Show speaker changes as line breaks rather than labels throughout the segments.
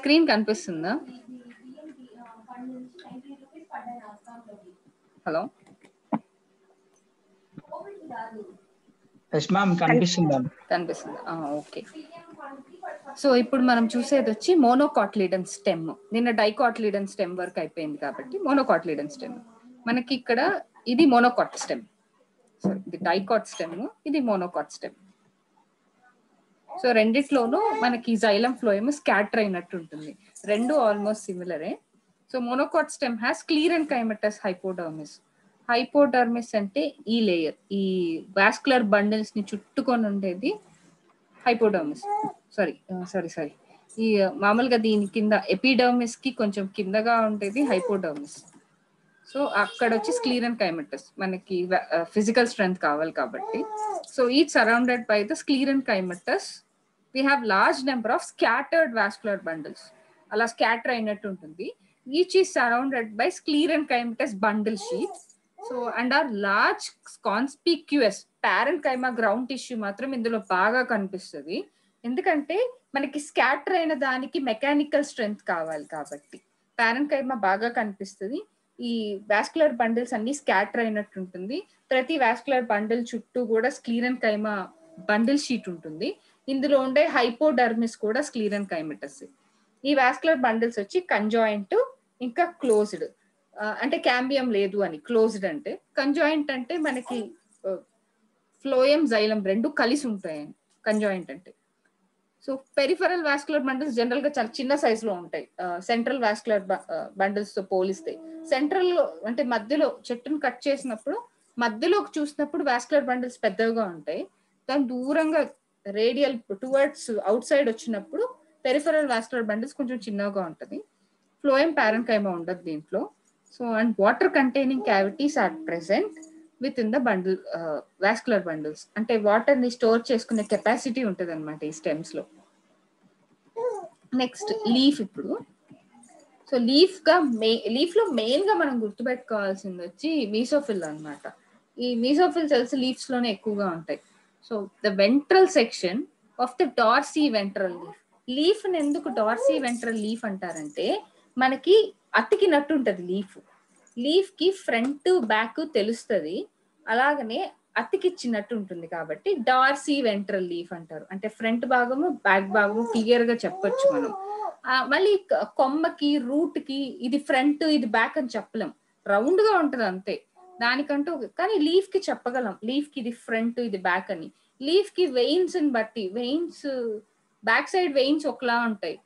Screen కనిపిస్తుందా hello
yes ma'am కనిపిస్తుంది ma'am
కనిపిస్తుంది ఓకే సో ఇప్పుడు మనం చూసేది వచ్చి మోనోకాట్లీడన్ స్టెమ్ నిన్న డైకాట్లీడన్ స్టెమ్ వరకు అయిపోయింది కాబట్టి మోనోకాట్లీడన్ స్టెమ్ మనకి ఇక్కడ ఇది మోనోకాట్ స్టెమ్ సో ఇది డైకాట్ స్టెమ్ ఇది మోనోకాట్ స్టెమ్ సో రెండిట్లోనూ మనకి జైలం ఫ్లోయమ్ స్కాటర్ అయినట్టు ఉంటుంది రెండు ఆల్మోస్ట్ సిమిలరే so monocot stem has sclerenchymatous hypodermis hypodermis అంటే ఈ లేయర్ ఈ వాస్కులర్ బండిల్స్ ని చుట్టుకొని ఉండేది హైపోడర్మిస్ సారీ సారీ సారీ ఈ మామూలుగా దీని కింద ఎపిడర్మిస్ కి కొంచెం కిందగా ఉండేది హైపోడర్మిస్ సో అక్కడ వచ్చి స్క్లీర్ అండ్ కైమటస్ మనకి ఫిజికల్ స్ట్రెంగ్త్ కావాలి కాబట్టి so each surrounded by the sclerenchymatous we have large number of scattered vascular bundles అలా స్కాటర్ అయినట్టు ఉంటుంది each is surrounded by sclerenchymatous bundle sheath so and are large conspicuous parenchyma ground tissue మాత్రం ఇందులో బాగా కనిపిస్తుంది ఎందుకంటే మనకి scatter అయిన దానికి మెకానికల్ స్ట్రెంగ్త్ కావాలి కాబట్టి పారెంట్ కైమా బాగా కనిపిస్తుంది ఈ వాస్కులర్ బండిల్స్ అన్ని స్కాటర్ అయినట్టు ఉంటుంది ప్రతి వాస్కులర్ బండిల్ చుట్టూ కూడా స్క్లీరన్ కైమా బండిల్ షీట్ ఉంటుంది ఇందులో ఉండే హైపోడర్మిస్ కూడా స్క్లీరన్ కైమటస్ ఈ వాస్కులర్ బండిల్స్ వచ్చి కంజాయింట్ ఇంకా క్లోజ్డ్ అంటే క్యాంబియం లేదు అని క్లోజ్డ్ అంటే కంజాయింట్ అంటే మనకి ఫ్లోయం జైలం రెండు కలిసి ఉంటాయి కంజాయింట్ అంటే so peripheral vascular bundles general గా చాలా చిన్న సైజ్ లో ఉంటాయి సెంట్రల్ వాస్కులర్ బండిల్స్ తో పోలిస్తే సెంట్రల్ లో అంటే మధ్యలో చెట్టును కట్ చేసినప్పుడు మధ్యలోకి చూసినప్పుడు వాస్కులర్ బండిల్స్ పెద్దగా ఉంటాయి దాని దూరంగా రేడియల్ టువర్డ్స్ అవుట్ సైడ్ వచ్చినప్పుడు పెరిఫరల్ వాస్కులర్ బండిల్స్ కొంచెం చిన్నగా ఉంటుంది ఫ్లోయం ప్యారెంట్ కైమా ఉండదు దీంట్లో so and water containing cavities are present with in the bundle vascular bundles అంటే వాటర్ ని స్టోర్ చేసుకునే కెపాసిటీ ఉంటుంది అనమాట ఈ స్టెమ్స్ లో నెక్స్ట్ లీఫ్ ఇప్పుడు సో లీఫ్ గా మే లీఫ్ లో మెయిన్ గా మనం గుర్తుపెట్టుకోవాల్సింది వచ్చి మీసోఫిల్ అనమాట ఈ మీసోఫిల్ సెల్స్ లీఫ్స్ లోనే ఎక్కువగా ఉంటాయి so the ventral section of the dorsiventral leaf leaf ఎందుకు డార్సీ వెంట్రల్ లీఫ్ అంటారంటే మనకి అతికినట్టు ఉంటది లీఫ్ లీఫ్ కి ఫ్రంట్ బ్యాక్ తెలుస్తుంది అలాగనే అతికిచ్చినట్టు ఉంటుంది కాబట్టి డార్సీ వెంట్రల్ లీఫ్ అంటారు అంటే ఫ్రంట్ భాగము బ్యాక్ భాగము క్లియర్ గా చెప్పొచ్చు మనం మళ్ళీ కొమ్మకి రూట్ కి ఇది ఫ్రంట్ ఇది బ్యాక్ అని చెప్పలేం రౌండ్ గా ఉంటది అంతే దానికంటూ కానీ లీఫ్ కి చెప్పగలం లీఫ్ కి ఇది ఫ్రంట్ ఇది బ్యాక్ అని లీఫ్ కి వెయిన్స్ ని బట్టి వెయిన్స్ బ్యాక్ సైడ్ వెయిన్స్ ఒకలా ఉంటాయి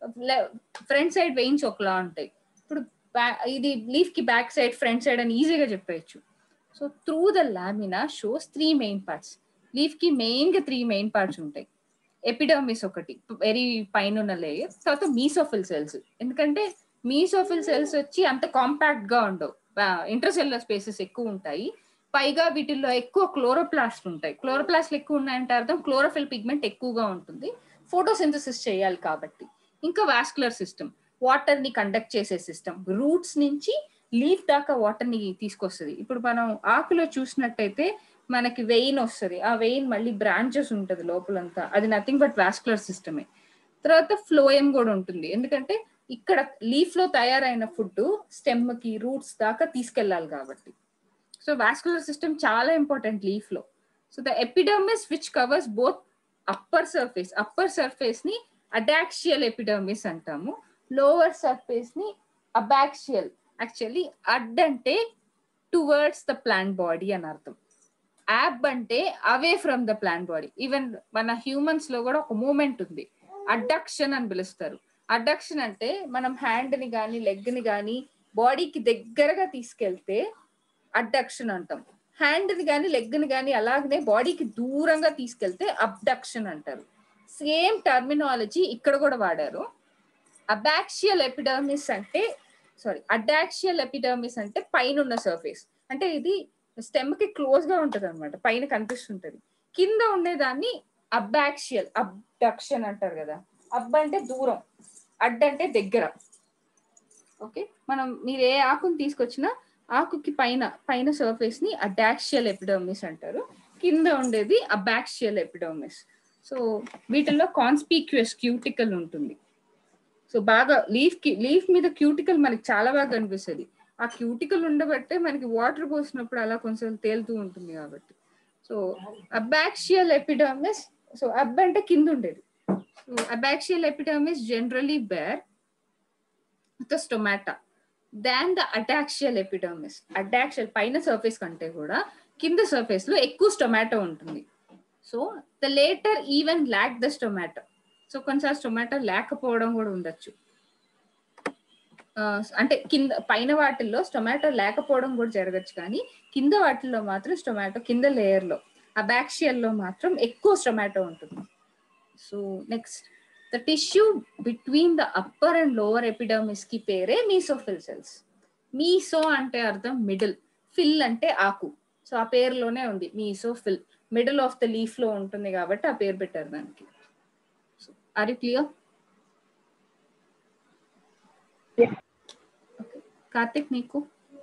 ఫ్రంట్ సైడ్ వెయిన్స్ ఒకలా ఉంటాయి ఇప్పుడు ఇది లీఫ్ కి బ్యాక్ సైడ్ ఫ్రంట్ సైడ్ అని ఈజీగా చెప్పేయచ్చు so through the lamina shows three main parts leaf కి మెయిన్ గా త్రీ మెయిన్ పార్ట్స్ ఉంటాయి ఎపిడర్మిస్ ఒకటి వెరీ పైన ఉన్న లేయర్ తర్వాత మీసోఫిల్ సెల్స్ ఎందుకంటే మీసోఫిల్ సెల్స్ వచ్చి అంత కాంపాక్ట్ గా ఉండవు ఇంటర్సెల్యులర్ స్పేసెస్ ఎక్కువ ఉంటాయి పైగా వీటిల్లో ఎక్కువ క్లోరోప్లాస్ట్ ఉంటాయి క్లోరోప్లాస్ట్ ఎక్కువ ఉన్నాయంటే అర్థం క్లోరోఫిల్ పిగ్మెంట్ ఎక్కువగా ఉంటుంది ఫోటోసింథసిస్ చేయాలి కాబట్టి ఇంకా వాస్కులర్ సిస్టమ్ వాటర్ ని కండక్ట్ చేసే సిస్టమ్ రూట్స్ నుంచి లీఫ్ దాకా వాటర్ ని తీసుకొస్తుంది ఇప్పుడు మనం ఆకులో చూసినట్టయితే మనకి వెయిన్ వస్తుంది ఆ వెయిన్ మళ్ళీ బ్రాంచెస్ ఉంటుంది లోపలంతా అది నథింగ్ బట్ వాస్కులర్ సిస్టమే తర్వాత ఫ్లోయం కూడా ఉంటుంది ఎందుకంటే ఇక్కడ లీఫ్ లో తయారైన ఫుడ్ స్టెమ్ కి రూట్స్ దాకా తీసుకెళ్లాలి కాబట్టి సో వాస్కులర్ సిస్టమ్ చాలా ఇంపార్టెంట్ లీఫ్ లో so the epidermis which covers both upper surface upper surface ని అడాక్షియల్ ఎపిడర్మిస్ అంటాము లోవర్ సర్ఫేస్ ని అబాక్షియల్ యాక్చువల్లీ అడ్ అంటే టువర్డ్స్ ద ప్లాంట్ బాడీ అని అర్థం యాబ్ అంటే away from the plant body even మన హ్యూమన్స్ లో కూడా ఒక మూమెంట్ ఉంది అడక్షన్ అని పిలుస్తారు అడక్షన్ అంటే మనం హ్యాండ్ ని కానీ లెగ్ ని కానీ బాడీకి దగ్గరగా తీసుకెళ్తే అడ్డక్షన్ అంటాం హ్యాండ్ ని కానీ లెగ్ ని కానీ అలాగనే బాడీకి దూరంగా తీసుకెళ్తే అబ్డక్షన్ అంటారు సేమ్ టర్మినాలజీ ఇక్కడ కూడా వాడారు అబాక్షియల్ ఎపిడర్మిస్ అంటే సారీ అడాక్షియల్ ఎపిడర్మిస్ అంటే పైన ఉన్న సర్ఫేస్ అంటే ఇది స్టెమ్ కి క్లోజ్ గా ఉంటది అనమాట పైన కనిపిస్తుంటది కింద ఉండేదాన్ని అబాక్షియల్ అబ్డక్షన్ అంటారు కదా అబ్ అంటే దూరం అడ్ అంటే దగ్గర ఓకే మనం మీరు ఏ ఆకుని తీసుకొచ్చినా ఆకుకి పైన పైన సర్ఫేస్ ని అడాక్షియల్ ఎపిడర్మిస్ అంటారు కింద ఉండేది అబాక్షియల్ ఎపిడర్మిస్ సో వీటిల్లో కాన్స్పీక్యుయస్ క్యూటికల్ ఉంటుంది సో సో బాగా లీఫ్ కి లీఫ్ మీద క్యూటికల్ మనకి చాలా బాగా కనిపిస్తుంది ఆ క్యూటికల్ ఉండబట్టే మనకి వాటర్ పోసినప్పుడు అలా కొంచెం తేలుతూ ఉంటుంది కాబట్టి సో అబాక్షియల్ ఎపిడర్మిస్ సో అబ్ అంటే కింద ఉండేది so abaxial epidermis generally bear the stomata than the adaxial epidermis adaxial పైన సర్ఫేస్ కంటే కూడా కింద సర్ఫేస్ లో ఎక్కువ స్టొమాటో ఉంటుంది so the latter even lack the stomata so కొన్నిసార్లు టొమాటో లేకపోవడం కూడా ఉండొచ్చు అంటే కింద పైన వాటిల్లో టొమాటో లేకపోవడం కూడా జరగచ్చు కానీ కింద వాటిల్లో మాత్రం టొమాటో కింద లేయర్ లో అబాక్షియల్ లో మాత్రం ఎక్కువ టొమాటో ఉంటుంది so next the tissue between the upper and lower epidermis కి పేరే మీసోఫిల్ సెల్స్ మీసో అంటే అర్థం మిడిల్ ఫిల్ అంటే ఆకు సో ఆ పేరులోనే ఉంది mesophyll middle of the leaf లో ఉంటుంది కాబట్టి ఆ పేరు పెట్టారు దానికి ఆర్ యూ క్లియర్ కార్తిక్ నీకు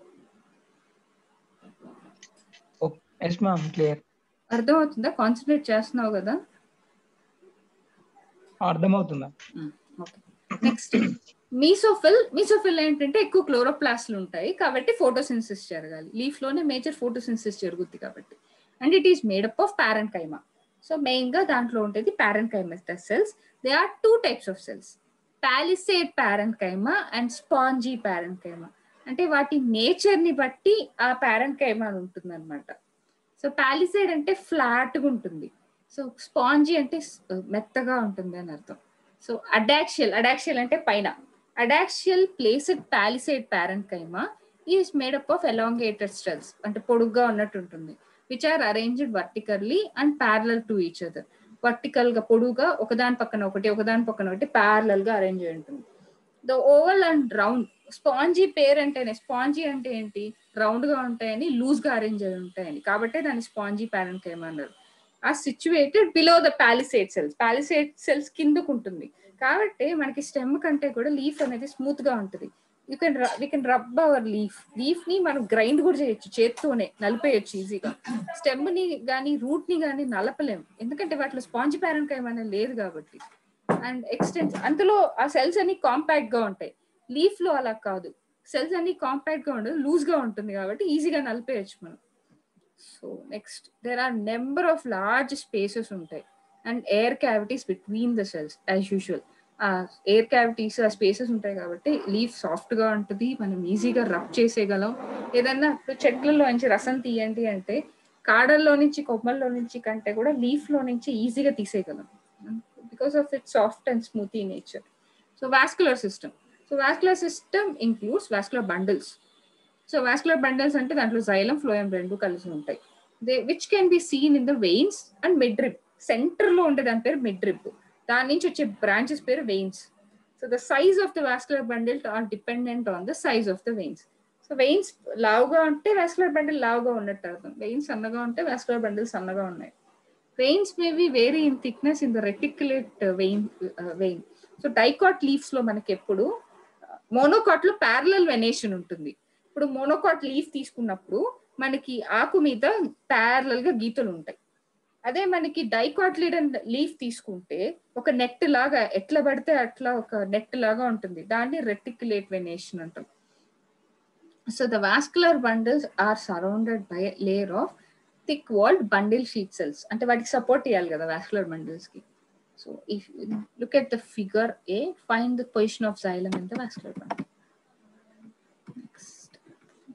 ఎస్ మ్యామ్ క్లియర్
అర్థమవుతుందా కాన్సన్ట్రేట్ చేస్తున్నావు కదా
అర్థమవుతుందా
నెక్స్ట్ మీసోఫిల్ మీసోఫిల్ ఏంటంటే ఎక్కువ క్లోరోప్లాస్ట్లు ఉంటాయి కాబట్టి ఫోటోసిన్సిస్ జరగాలి లీఫ్ లోనే మేజర్ ఫోటోసిన్సిస్ జరుగుద్ది కాబట్టి and it is made up of parenchyma so main గా దాంట్లో ఉంటుంది parenchyma cells they are two types of cells palisade parenchyma and spongy parenchyma అంటే వాటి నేచర్ ని బట్టి ఆ ప్యారెంట్ కైమా ఉంటుంది అనమాట సో పాలిసేడ్ అంటే ఫ్లాట్ గా ఉంటుంది సో స్పాంజీ అంటే మెత్తగా ఉంటుంది అని అర్థం సో అడాక్షియల్ అడాక్షియల్ అంటే పైన adaxial placed palisade parenchyma is made up of elongated cells అంటే పొడుగ్గా ఉన్నట్టు ఉంటుంది which are arranged vertically and parallel to each other vertical గా పొడుగా ఒకదాని పక్కన ఒకటి ఒకదాని పక్కన ఒకటి ప్యారలల్ గా అరేంజ్ అయి ఉంటుంది the oval and round spongy పేర్ అంటేనే స్పాంజీ అంటే ఏంటి రౌండ్ గా ఉంటాయని లూజ్ గా అరేంజ్ అయి ఉంటాయని కాబట్టి దాన్ని స్పాంజీ ప్యారెంట్ ఏమన్నారు ఆ situated below the palisade cells palisade cells కిందకు ఉంటుంది కాబట్టి మనకి స్టెమ్ కంటే కూడా లీఫ్ అనేది స్మూత్ గా ఉంటుంది you can we can rub our leaf leaf ని మనం గ్రైండ్ కూడా చేయొచ్చు చేత్తోనే నలిపేయచ్చు ఈజీగా స్టెమ్ ని కానీ రూట్ ని కానీ నలపలేము ఎందుకంటే వాటిలో స్పాంజ్ ప్యారెంట్ ఏమైనా లేదు కాబట్టి అండ్ ఎక్స్టెన్స్ అందులో ఆ సెల్స్ అన్ని కాంపాక్ట్ గా ఉంటాయి లీఫ్ లో అలా కాదు సెల్స్ అన్ని కాంపాక్ట్ గా ఉండదు లూజ్ గా ఉంటుంది కాబట్టి ఈజీగా నలిపేయచ్చు మనం so next there are number of large spaces ఉంటాయి and air cavities between the cells as usual ఆ ఎయిర్ క్యావిటీస్ ఆ స్పేసెస్ ఉంటాయి కాబట్టి లీఫ్ సాఫ్ట్ గా ఉంటుంది మనం ఈజీగా రబ్ చేసేయగలం ఏదన్నా ఇప్పుడు చెట్లలో నుంచి రసం తీయండి అంటే కాడల్లో నుంచి కొమ్మల్లో నుంచి కంటే కూడా లీఫ్ లో నుంచి ఈజీగా తీసేయగలం because of it soft and smoothy nature so vascular system so vascular system includes vascular bundles so vascular bundles అంటే దాంట్లో జైలం ఫ్లోయం రెండు కలిసి ఉంటాయి they which can be seen in the veins and midrib center లో ఉండే దాని పేరు mid rib దాని నుంచి వచ్చే బ్రాంచెస్ పేరు veins so the size of the vascular bundle are dependent on the size of the veins so veins లావుగా ఉంటే వాస్కులర్ బండిల్ లావుగా ఉన్నట్టు అర్థం వెయిన్స్ సన్నగా ఉంటే వాస్కులర్ బండిల్ సన్నగా ఉన్నాయి veins may be vary in thickness in the reticulate vein vein so dicot leaves లో మనకి ఎప్పుడు మోనోకాట్ లో ప్యారలల్ వెనేషన్ ఉంటుంది ఇప్పుడు మోనోకాట్ లీఫ్ తీసుకున్నప్పుడు మనకి ఆకు మీద ప్యారలల్ గా గీతలు ఉంటాయి అదే మనకి డైకాట్లిడన్ లీఫ్ తీసుకుంటే ఒక నెట్ లాగా ఎట్లా పడితే అట్లా ఒక నెట్ లాగా ఉంటుంది దాన్ని రెటిక్యులేట్ వెనేషన్ అంటాం so the vascular bundles are surrounded by layer of thick walled bundle sheath cells అంటే వాటికి సపోర్ట్ ఇవ్వాలి కదా వాస్కులర్ బండిల్స్ కి so if look at the figure a find the position of xylem in the vascular bundle next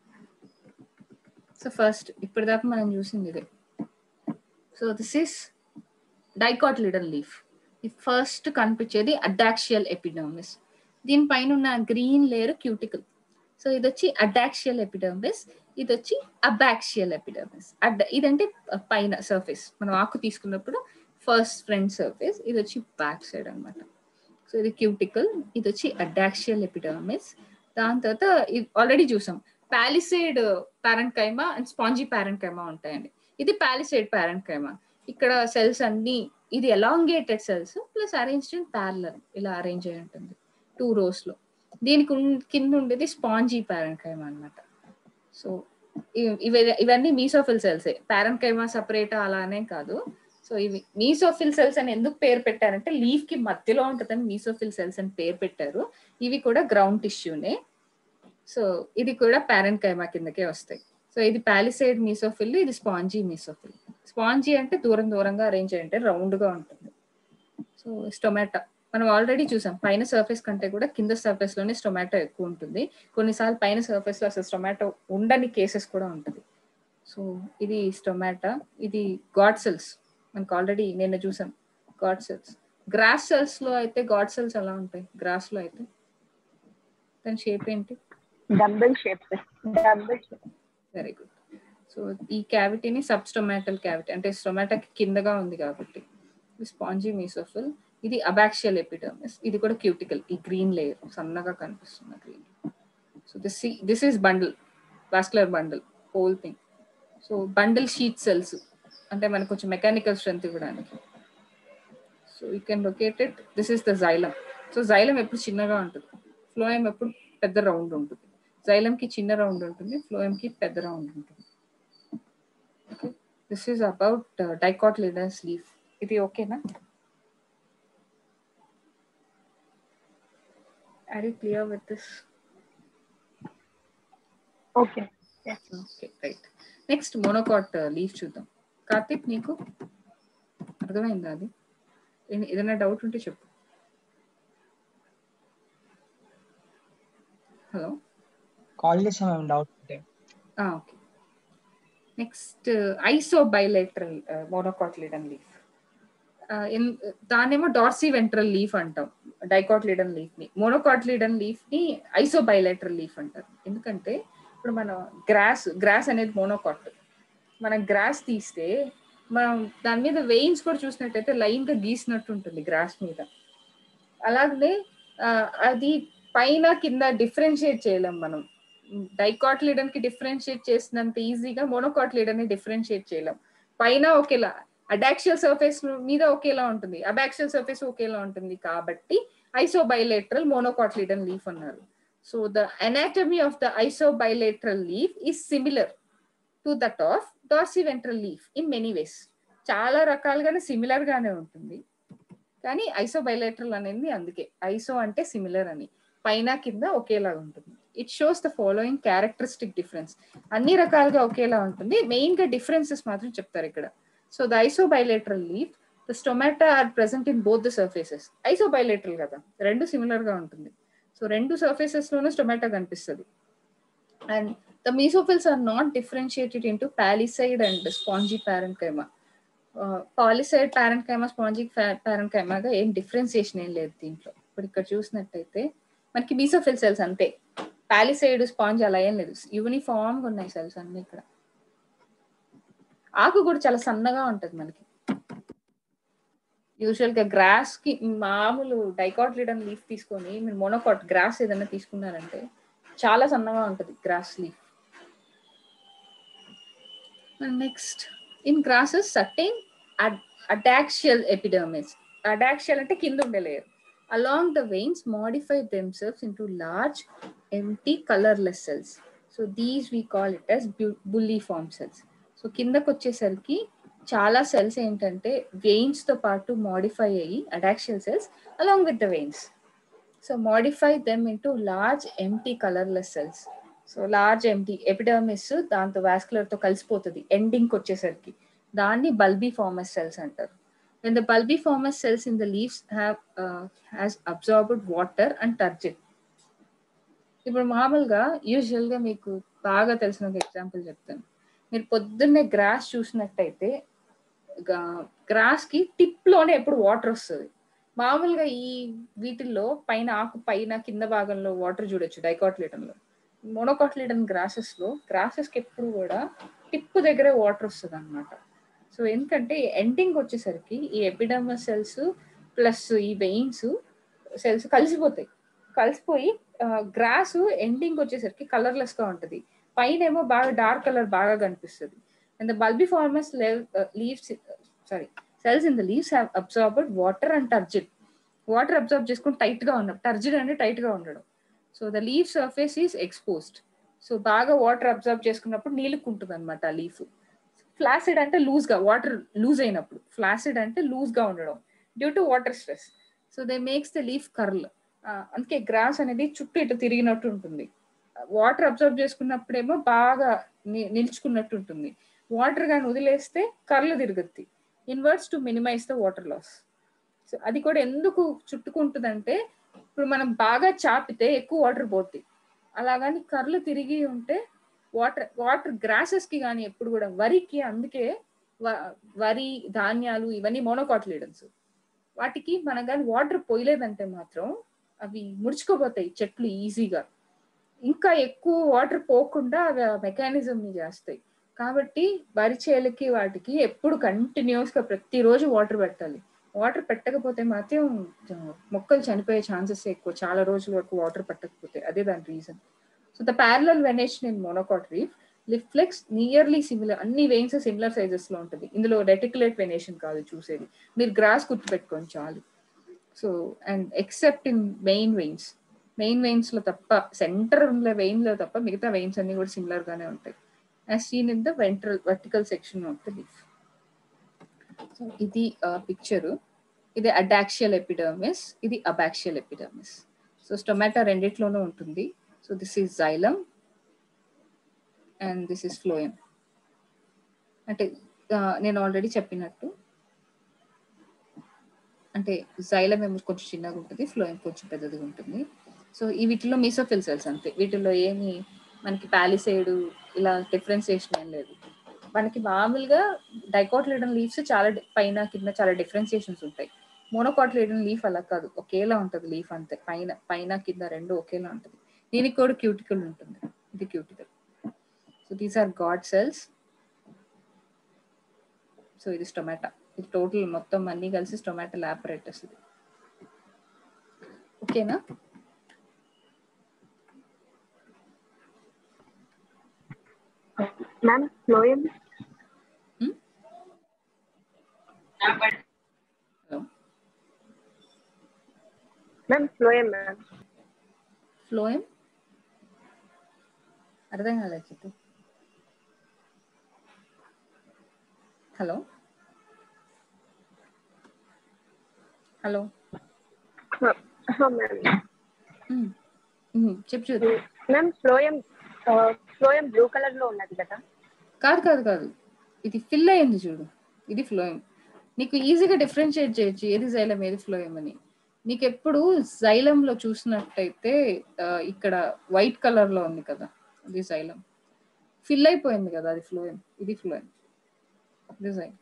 so first ఇప్పటిదాకా మనం చూసింది ఇదే so this is dicotyledon leaf ఇది ఫస్ట్ కనిపించేది అడాక్షియల్ ఎపిడర్మిస్ దీనిపైన ఉన్న గ్రీన్ లేయర్ క్యూటికల్ సో ఇది వచ్చి అడాక్షియల్ ఎపిడర్మిస్ ఇది వచ్చి అబాక్షియల్ ఎపిడర్మిస్ అడ్ ఇదంటే పైన సర్ఫేస్ మనం ఆకు తీసుకున్నప్పుడు ఫస్ట్ ఫ్రంట్ సర్ఫేస్ ఇది వచ్చి బ్యాక్ సైడ్ అనమాట సో ఇది క్యూటికల్ ఇది వచ్చి అడాక్షియల్ ఎపిడర్మిస్ దాని తర్వాత ఆల్రెడీ చూసాం palisade parenchyma and spongy parenchyma ఉంటాయండి ఇది పాలిసైడ్ ప్యారెంట్ కైమా ఇక్కడ సెల్స్ అన్ని ఇది elongated cells plus arranged in parallel ఇలా అరేంజ్ అయి ఉంటుంది టూ రోస్ లో దీనికి కింద ఉండేది స్పాంజీ ప్యారెంట్ కైమా అనమాట సో ఇవి ఇవన్నీ మీసోఫిల్ సెల్సే ప్యారెంట్ కైమా సపరేట్ అలానే కాదు సో ఇవి మీసోఫిల్ సెల్స్ అని ఎందుకు పేరు పెట్టారంటే లీఫ్ కి మధ్యలో ఉంటుందని మీసోఫిల్ సెల్స్ అని పేరు పెట్టారు ఇవి కూడా గ్రౌండ్ టిష్యూనే సో ఇది కూడా ప్యారెంట్ కైమా కిందకే వస్తాయి సో ఇది పాలిసైడ్ మీసోఫిల్ ఇది స్పాంజీ మీసోఫిల్ స్పాంజీ అంటే దూరం దూరంగా అరేంజ్ అంటే రౌండ్ గా ఉంటుంది సో స్టొమాటో మనం ఆల్రెడీ చూసాం పైన సర్ఫేస్ కంటే కూడా కింద సర్ఫేస్ లోనే స్టొమాటో ఎక్కువ ఉంటుంది కొన్నిసార్లు పైన సర్ఫేస్ లో అసలు స్టొమాటో ఉండని కేసెస్ కూడా ఉంటుంది సో ఇది స్టొమాటో ఇది గాడ్ సెల్స్ మనకు ఆల్రెడీ నిన్న చూసాం గాడ్ సెల్స్ గ్రాస్ సెల్స్ లో అయితే గాడ్ సెల్స్ ఎలా ఉంటాయి గ్రాస్ లో అయితే దాని షేప్ ఏంటి
double shape double shape
very good so ఈ క్యావిటీని సబ్స్టొమాటల్ క్యావిటీ అంటే స్టొమాటోకి కిందగా ఉంది కాబట్టి స్పాంజీ మీసోఫిల్ ఇది అబాక్షియల్ ఎపిడర్మిస్ ఇది కూడా క్యూటికల్ ఈ గ్రీన్ లేయర్ సన్నగా కనిపిస్తుంది green so this this is bundle vascular bundle whole thing so bundle sheath cells అంటే మనకు కొంచెం మెకానికల్ స్ట్రెంత్ ఇవ్వడానికి so you can located this is the xylem so xylem ఎప్పుడు చిన్నగా ఉంటుంది ఫ్లోయం ఎప్పుడు పెద్ద రౌండ్ ఉంటుంది జైలంకి చిన్న రౌండ్ ఉంటుంది ఫ్లోయంకి పెద్ద రౌండ్ ఉంటుంది okay this is about dicotyledonous leaf ఇది ఓకేనా are you clear with this
okay
okay right next monocot leaf చూద్దాం కార్తిక్ నీకు అర్థమైందా అది ఏ- ఏదైనా డౌట్ ఉంటే చెప్పు హలో
కాల్ చేసాం మేము డౌట్ ఉంటే
okay next isobilateral monocotyledon leaf దాన్నేమో డార్సీ వెంట్రల్ లీఫ్ అంటాం డైకాట్లిడన్ లీఫ్ ని మోనోకాట్లిడన్ లీఫ్ ని ఐసో బైలేటరల్ లీఫ్ అంటారు ఎందుకంటే ఇప్పుడు మనం గ్రాస్ గ్రాస్ అనేది మోనోకాట్ మనం గ్రాస్ తీస్తే మనం దాని మీద వెయిన్స్ కూడా చూసినట్టయితే లైన్ గా గీసినట్టు ఉంటుంది గ్రాస్ మీద అలాగనే ఆ, అది పైన కింద డిఫరెన్షియేట్ చేయలేం మనం డైకాట్లిడన్ కి డిఫరెన్షియేట్ చేసినంత ఈజీగా మోనోకాట్లిడన్ ని డిఫరెన్షియేట్ చేయలేం పైన ఒకేలా అడాక్షియల్ సర్ఫేస్ మీద ఒకేలా ఉంటుంది అబాక్షియల్ సర్ఫేస్ ఒకేలా ఉంటుంది కాబట్టి ఐసోబైలేటరల్ మోనోకాట్లిడన్ లీఫ్ అన్నారు so the anatomy of the isobilateral leaf is similar to that of dorsiventral leaf in many ways చాలా రకాలుగానే సిమిలర్ గానే ఉంటుంది కానీ ఐసోబైలేటరల్ అనేది అందుకే ఐసో అంటే సిమిలర్ అని పైన కింద ఒకేలా ఉంటుంది it shows the following characteristic difference అన్ని రకాలుగా ఒకేలా ఉంటుంది మెయిన్ గా డిఫరెన్సెస్ మాత్రం చెప్తారు ఇక్కడ so the isobilateral leaf the stomata are present in both the surfaces isobilateral కదా రెండు సిమిలర్ గా ఉంటుంది సో రెండు సర్ఫేసెస్ లోనూ స్టొమాటో కనిపిస్తుంది and the mesophylls are not differentiated into palisade and spongy parenchyma palisade parenchyma spongy పారెంకైమాగా ఏం differentiation ఏం లేదు దీంట్లో ఇప్పుడు ఇక్కడ చూసినట్టయితే మనకి మీసోఫిల్ సెల్స్ అంతే పాలిసైడ్ స్పాంజ్ అలా ఏం లేదు యూనిఫామ్ గా ఉన్నాయి సెల్స్ అన్ని ఇక్కడ ఆకు కూడా చాలా సన్నగా ఉంటది మనకి యూజువల్ గా గ్రాస్ కి మామూలు డైకాట్లిడన్ లీఫ్ తీసుకొని మీరు మోనోకాట్ గ్రాస్ ఏదైనా తీసుకున్నారంటే చాలా సన్నగా ఉంటది grass leaf next in grasses certain adaxial epidermis adaxial అంటే కింద ఉండే layer along the veins modify themselves into large empty colourless cells so these we call it as bulliform cells so కిందకు వచ్చేసరికి చాలా సెల్స్ ఏంటంటే veins తో పాటు modify అయ్యి adaxial cells along with the veins so modify them into large empty colourless cells so large empty epidermis దాంతో vascular తో కలిసిపోతుంది ఎండింగ్ వచ్చేసరికి దాన్ని బల్బీ ఫార్మస్ సెల్స్ అంటారు when the bulbiformous cells in the leaves have uh, has absorbed water and turgid ఇప్పుడు మామూలుగా usual గా మీకు బాగా తెలిసిన ఒక ఎగ్జాంపుల్ చెప్తాను మీరు పొద్దున్నే గ్రాస్ చూసినట్టయితే గ్రాస్ కి టిప్ లోనే ఎప్పుడు వాటర్ వస్తుంది మామూలుగా ఈ వీటిల్లో పైన ఆకు పైన కింద భాగంలో వాటర్ చూడొచ్చు డైకాట్లిటన్ లో మోనోకాట్లిటన్ గ్రాసెస్ లో గ్రాసెస్ కి ఎప్పుడు కూడా టిప్ దగ్గరే వాటర్ వస్తుంది అనమాట సో ఎందుకంటే ఎండింగ్ వచ్చేసరికి ఈ ఎపిడర్మస్ సెల్స్ ప్లస్ ఈ వెయిన్స్ సెల్స్ కలిసిపోతాయి కలిసిపోయి గ్రాస్ ఎండింగ్ వచ్చేసరికి కలర్లెస్ గా ఉంటది పైన ఏమో బాగా డార్క్ కలర్ బాగా కనిపిస్తుంది and the bulliform leaves sorry cells in the leaves have absorbed water and turgid water absorb చేసుకుని టైట్ గా ఉండడం టర్జిడ్ అంటే టైట్ గా ఉండడం so the leaf surface is exposed so బాగా వాటర్ అబ్జర్వ్ చేసుకున్నప్పుడు నీళ్ళకుంటుంది అనమాట ఆ లీఫ్ ఫ్లాసిడ్ అంటే లూజ్ గా వాటర్ లూజ్ అయినప్పుడు ఫ్లాసిడ్ అంటే లూజ్ గా ఉండడం due to water stress so they makes the leaf curl అందుకే గ్రాస్ అనేది చుట్టూ ఇటు తిరిగినట్టు ఉంటుంది వాటర్ అబ్జర్వ్ చేసుకున్నప్పుడేమో బాగా ని- నిల్చుకున్నట్టు ఉంటుంది వాటర్ కానీ వదిలేస్తే కర్లు తిరుగుద్ది inverts to minimize the water loss so అది కూడా ఎందుకు చుట్టుకుంటుందంటే ఇప్పుడు మనం బాగా చాపితే ఎక్కువ వాటర్ పోద్ది అలాగని కర్లు తిరిగి ఉంటే వాటర్ వాటర్ గ్రాసెస్ కి కానీ ఎప్పుడు కూడా వరికి అందుకే వ- వరి ధాన్యాలు ఇవన్నీ మోనోకాట్లీడన్స్ వాటికి మనం కానీ వాటర్ పోయలేదంటే మాత్రం అవి ముడుచుకోపోతాయి చెట్లు ఈజీగా ఇంకా ఎక్కువ వాటర్ పోకుండా అవి ఆ మెకానిజం ని చేస్తాయి కాబట్టి వరి చేలకి వాటికి ఎప్పుడు కంటిన్యూస్ గా ప్రతిరోజు వాటర్ పెట్టాలి వాటర్ పెట్టకపోతే మాత్రం ఆ, మొక్కలు చనిపోయే ఛాన్సెస్ ఎక్కువ చాలా రోజుల వరకు వాటర్ పెట్టకపోతే అదే దాని reason so the parallel venation in monocot leaf reflects nearly similar అన్ని వెయిన్స్ సిమిలర్ సైజెస్ లో ఉంటుంది ఇందులో రెటికులేట్ వెనేషన్ కాదు చూసేది మీరు గ్రాస్ గుర్తుపెట్టుకోండి చాలు so and except in main veins main veins లో తప్ప సెంటర్ ఉన్న వెయిన్ లో తప్ప మిగతా వెయిన్స్ అన్ని కూడా సిమిలర్ గానే ఉంటాయి as seen in the ventral vertical section of the leaf so ఇది పిక్చర్ ఇది అడాక్షియల్ ఎపిడర్మిస్ ఇది అబాక్షియల్ ఎపిడర్మిస్ సో స్టొమాటో రెండిట్లోనూ ఉంటుంది so this is xylem and this is phloem అంటే ఆ, నేను ఆల్రెడీ చెప్పినట్టు అంటే జైలం ఏమో కొంచెం చిన్నగా ఉంటుంది ఫ్లోయం కొంచెం పెద్దదిగా ఉంటుంది సో ఈ వీటిలో మీసోఫిల్ సెల్స్ అంతే వీటిల్లో ఏమి మనకి పాలిసైడ్ ఇలా డిఫరెన్సియేషన్ ఏం లేదు మనకి మామూలుగా డైకోట్లేడన్ లీవ్స్ చాలా di- పైన కింద చాలా డిఫరెన్సియేషన్స్ ఉంటాయి మోనోకాట్లేడన్ లీఫ్ అలా కాదు ఒకేలా ఉంటుంది లీఫ్ అంతే పైన పైన కింద రెండు ఒకేలా ఉంటుంది దీనికి కూడా క్యూటికల్ ఉంటుంది ఇది cuticle so these are guard cells so ఇది స్టొమాటా ఇది టోటల్ మొత్తం అన్ని కలిసి స్టొమాటో లాపరేటస్ ఇది ఓకేనా
ma'am phloem
Hmm? Hello
ma'am phloem ma'am
phloem అర్థం కాలేదు చెప్పు హలో హలో
మ్యామ్
చెప్పు చూడు
ma'am phloem phloem blue colour లో ఉన్నది కదా
కాదు కాదు కాదు ఇది ఫిల్ అయింది చూడు ఇది ఫ్లోయం నీకు ఈజీగా డిఫరెన్షియేట్ చేయొచ్చు ఏది జైలం ఏది ఫ్లోయం అని నీకు ఎప్పుడు జైలం లో చూసినట్టయితే ఆ, ఇక్కడ వైట్ కలర్ లో ఉంది కదా ఇది జైలం ఫిల్ అయిపోయింది కదా అది ఫ్లోయం ఇది ఫ్లోయం ఇది జైలం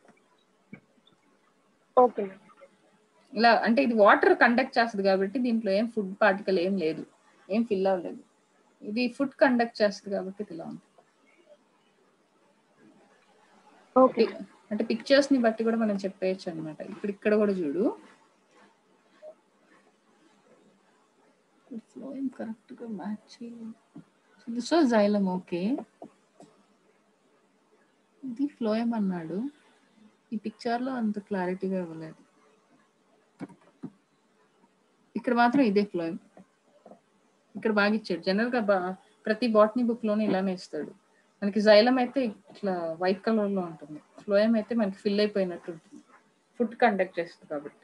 ఓకే మ్యామ్
ఇలా అంటే ఇది వాటర్ కండక్ట్ చేస్తుంది కాబట్టి దీంట్లో ఏం ఫుడ్ పార్టికల్ ఏం లేదు ఏం ఫిల్ అవ్వలేదు ఇది ఫుడ్ కండక్ట్ చేస్తుంది కాబట్టి ఇది ఇలా ఉంది
ఓకే
అంటే పిక్చర్స్ ని బట్టి కూడా మనం చెప్పేయచ్చు అనమాట ఇప్పుడు ఇక్కడ కూడా చూడు ఫ్లోయింగ్ కరెక్ట్ గా match this was xylem okay ఇది ఫ్లోయం అన్నాడు ఈ పిక్చర్ లో అంత క్లారిటీగా ఇవ్వలేదు ఇక్కడ మాత్రం ఇదే ఫ్లోయం ఇక్కడ బాగా ఇచ్చాడు జనరల్ గా బా ప్రతి బాటనీ బుక్ లోనే ఇలానే ఇస్తాడు మనకి జైలం అయితే ఇట్లా వైట్ కలర్ లో ఉంటుంది ఫ్లోయం అయితే మనకి ఫిల్ అయిపోయినట్టు ఉంటుంది ఫుడ్ కండక్ట్ చేస్తుంది కాబట్టి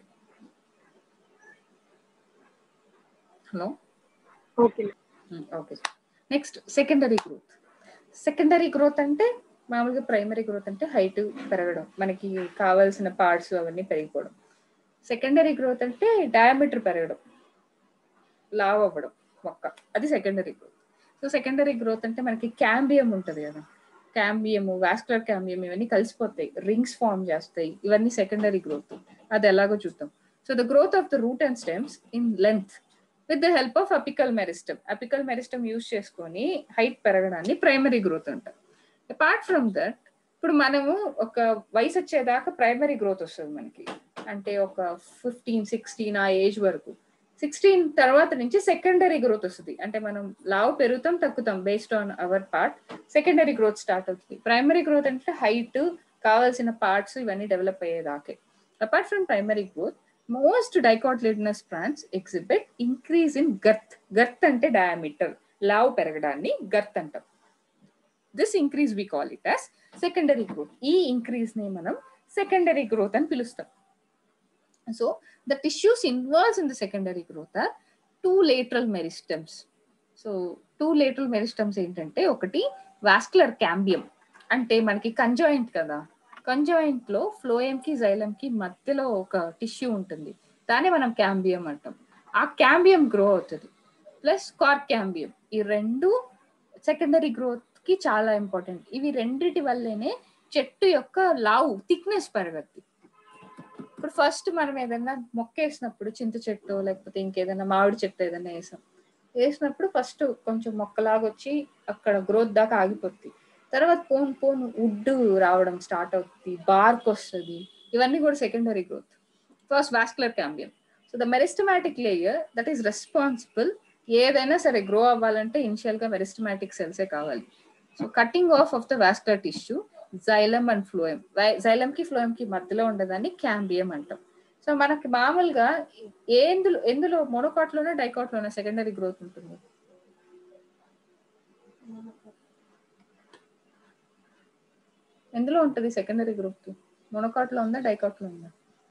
hello
okay ma'am
okay next secondary growth secondary growth అంటే మామూలుగా ప్రైమరీ గ్రోత్ అంటే హైట్ పెరగడం మనకి కావాల్సిన పార్ట్స్ అవన్నీ పెరిగిపోవడం సెకండరీ గ్రోత్ అంటే డయామీటర్ పెరగడం లావ్ అవ్వడం మొక్క అది secondary growth so secondary growth అంటే మనకి క్యాంబియం ఉంటుంది కదా క్యాంబియం వాస్కులర్ క్యాంబియం ఇవన్నీ కలిసిపోతాయి రింగ్స్ ఫార్మ్ చేస్తాయి ఇవన్నీ సెకండరీ గ్రోత్ అది ఎలాగో చూద్దాం so the growth of the root and stems in length with the help of apical meristem apical meristem use చేసుకొని హైట్ పెరగడాన్ని ప్రైమరీ గ్రోత్ అంటారు అపార్ట్ ఫ్రమ్ దట్ ఇప్పుడు మనము ఒక వయసు వచ్చేదాకా ప్రైమరీ గ్రోత్ వస్తుంది మనకి అంటే ఒక ఫిఫ్టీన్ సిక్స్టీన్ ఆ ఏజ్ వరకు సిక్స్టీన్ తర్వాత నుంచి సెకండరీ గ్రోత్ వస్తుంది అంటే మనం లావు పెరుగుతాం తగ్గుతాం based on our part secondary growth start అవుతుంది ప్రైమరీ గ్రోత్ అంటే హైట్ కావాల్సిన పార్ట్స్ ఇవన్నీ డెవలప్ అయ్యేదాకే apart from primary growth most dicotyledonous plants exhibit increase in girth girth అంటే డయామీటర్ లావ్ పెరగడాన్ని గర్త్ అంటాం this increase we call it as secondary growth ఈ ఇంక్రీజ్ ని మనం సెకండరీ గ్రోత్ అని పిలుస్తాం so the tissues involves in the secondary growth are two lateral meristems so two lateral meristems ఏంటంటే ఒకటి వాస్కులర్ క్యాంబియం అంటే మనకి కంజాయింట్ కదా కంజాయింట్ లో ఫ్లోయం కి జైలం కి మధ్యలో ఒక టిష్యూ ఉంటుంది దాన్ని మనం క్యాంబియం అంటాం ఆ క్యాంబియం గ్రో అవుతుంది ప్లస్ కార్ క్యాంబియం ఈ రెండు సెకండరీ గ్రోత్ కి చాలా ఇంపార్టెంట్ ఇవి రెండిటి వల్లనే చెట్టు యొక్క లావు థిక్నెస్ పెరగద్ది ఇప్పుడు ఫస్ట్ మనం ఏదైనా మొక్క వేసినప్పుడు చింత చెట్టు లేకపోతే ఇంకేదైనా మామిడి చెట్టు ఏదైనా వేసాం వేసినప్పుడు ఫస్ట్ కొంచెం మొక్కలాగా వచ్చి అక్కడ గ్రోత్ దాకా ఆగిపోద్ది తర్వాత పోన్ పోన్ వుడ్ రావడం స్టార్ట్ అవుతుంది బార్క్ వస్తుంది ఇవన్నీ కూడా secondary growth first vascular cambium so the meristematic layer that is responsible ఏదైనా సరే గ్రో అవ్వాలంటే ఇనిషియల్ గా మెరిస్టమాటిక్ సెల్సే కావాలి so cutting of off the vascular tissue xylem and phloem xylem కి ఫ్లోయం కి మధ్యలో ఉండేదాన్ని క్యాంబియం అంటాం సో మనకి మామూలుగా ఏ ఎందులో ఎందులో మొనోకాట్లోనే డైకాట్లోనే సెకండరీ గ్రోత్ ఉంటుంది ఎందులో ఉంటుంది సెకండరీ గ్రోత్ మొనోకాట్లో ఉందా డైకాట్లో ఉందా